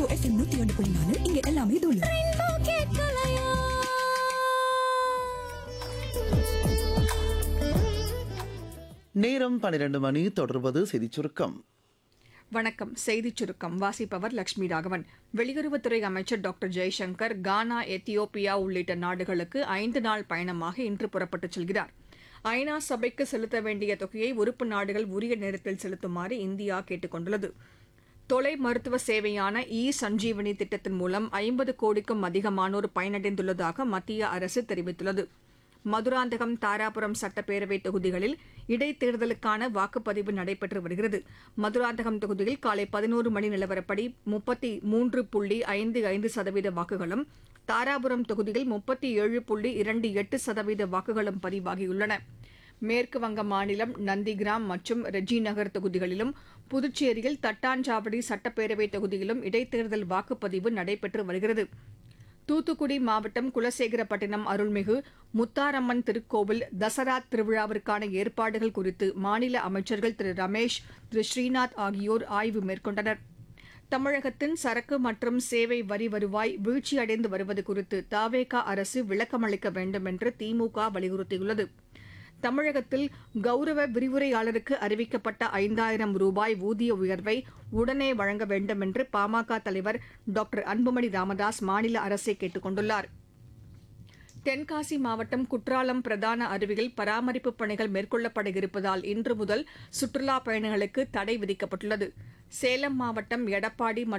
rainbow FM நூத்தி ஒன்று புள்ளி நாலு இங்க எல்லாமே தூளு நேரம் பன்னிரண்டு மணி தொடர்வது செய்திச் சுருக்கம் வணக்கம் செய்திச் சுருக்கம் வாசிப்பவர் லட்சுமி ராகவன் வெளியுறவுத்துறை அமைச்சர் டாக்டர் ஜெய்சங்கர் கானா எத்தியோப்பியா உள்ளிட்ட நாடுகளுக்கு ஐந்து நாள் பயணமாக இன்று புறப்பட்டுச் செல்கிறார் ஐநா சபைக்கு செலுத்த வேண்டிய தொகையை உறுப்பு நாடுகள் உரிய நேரத்தில் செலுத்துமாறு இந்தியா கேட்டுக் கொண்டுள்ளது தொலை மருத்துவ சேவையான இ சஞ்சீவனி திட்டத்தின் மூலம் ஐம்பது கோடிக்கும் அதிகமானோர் பயனடைந்துள்ளதாக மத்திய அரசு தெரிவித்துள்ளது மதுராந்தகம் தாராபுரம் சட்டப்பேரவை தொகுதிகளில் இடைத்தேர்தலுக்கான வாக்குப்பதிவு நடைபெற்று வருகிறது மதுராந்தகம் தொகுதியில் காலை பதினோரு மணி நிலவரப்படி முப்பத்தி மூன்று புள்ளி ஐந்து ஐந்து சதவீத வாக்குகளும் தாராபுரம் தொகுதியில் முப்பத்தி ஏழு புள்ளி இரண்டு எட்டு சதவீத வாக்குகளும் பதிவாகியுள்ளன மேற்கு வங்க மாநிலம் நந்திகிராம் மற்றும் ரெஜி நகர் தொகுதிகளிலும் புதுச்சேரியில் தட்டாஞ்சாவடி சட்டப்பேரவை தொகுதியிலும் இடைத்தேர்தல் வாக்குப்பதிவு நடைபெற்று வருகிறது தூத்துக்குடி மாவட்டம் குலசேகரப்பட்டினம் அருள்மிகு முத்தாரம்மன் திருக்கோவில் தசரா திருவிழாவிற்கான ஏற்பாடுகள் குறித்து மாநில அமைச்சர்கள் திரு ரமேஷ் திரு ஸ்ரீநாத் ஆகியோர் ஆய்வு மேற்கொண்டனர் தமிழகத்தின் சரக்கு மற்றும் சேவை வரி வருவாய் வீழ்ச்சியடைந்து வருவது குறித்து தாவேகா அரசு விளக்கமளிக்க வேண்டும் என்று திமுக வலியுறுத்தியுள்ளது தமிழகத்தில் கௌரவ விரிவுரையாளருக்கு அறிவிக்கப்பட்ட ஐந்தாயிரம் ரூபாய் ஊதிய உயர்வை உடனே வழங்க வேண்டும் என்று பாமக தலைவர் டாக்டர் அன்புமணி ராமதாஸ் மாநில அரசை கேட்டுக் கொண்டுள்ளார் தென்காசி மாவட்டம் குற்றாலம் பிரதான அருவியில் பராமரிப்பு பணிகள் மேற்கொள்ளப்பட இருப்பதால் இன்று முதல் சுற்றுலாப் பயணிகளுக்கு தடை விதிக்கப்பட்டுள்ளது சேலம் மாவட்டம் எடப்பாடி மற்றும்